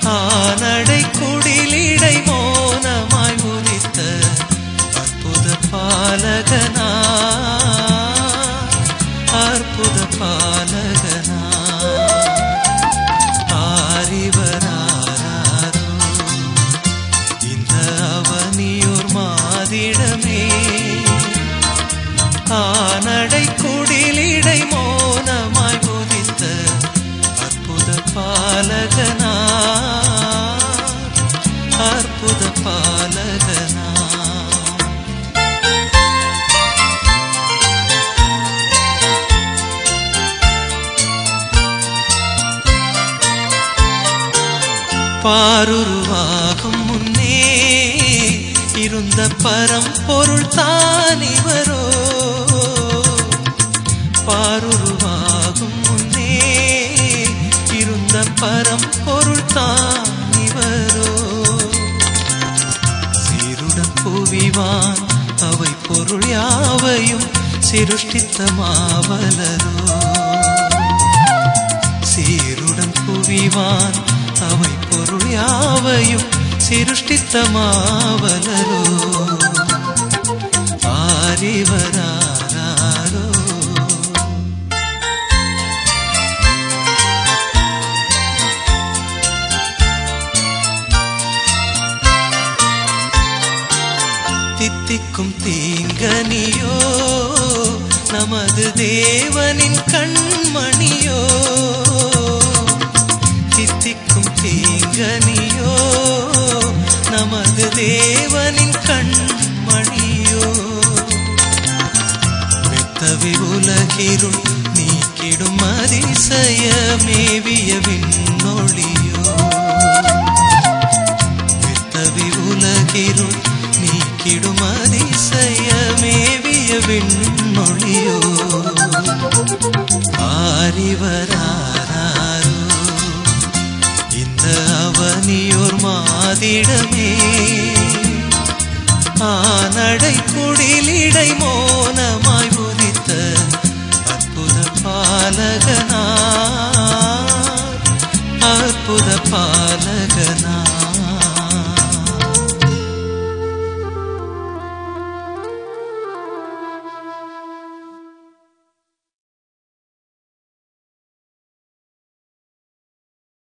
ஆனடை குடிலிடை மோனமாய் உதித்த அற்புத பாலகனா அற்புத பாலகனா ஆரிவராரோ இந்த அவனியோர் மாதிடமே ஆனடை குடிலிடை மோனமாய் உதித்த அற்புத பாலகனா அற்புத பாலகனா பாருருவாகும் முன்னே இருந்த பரம்பொருள் தானிவரோ பாருருவாகும் முன்னே இருந்த பரம்பொருள் தானிவரோ சீருடன் புவிவான் அவை பொருள் யாவையும் சிருஷ்டித்த மாவலரோ சீருடன் புவிவான் அவை பொருள் யாவையும் சிருஷ்டித்த மாவலரோ ஆரிவராரோ தித்திக்கும் தீங்கனியோ நமது தேவனின் கண்மணியோ தித்திக்கும் தீங்கனியோ நமது தேவனின் கண்மணியோ மெத்தவி உலகிருள் நீக்கிடும் அதிசயமேவிய விண்ணொளியோ வித்தவி உலகிருள் நீக்கிடும் அதிசயமேவிய விண்ணொளியோ ஆரிவராரோ இந்த அவனியோர் மாதிடமே ஆனடை குடிலிடை மோனமாய் உதித்த அற்புத பாலகனா அற்புத பாலகனா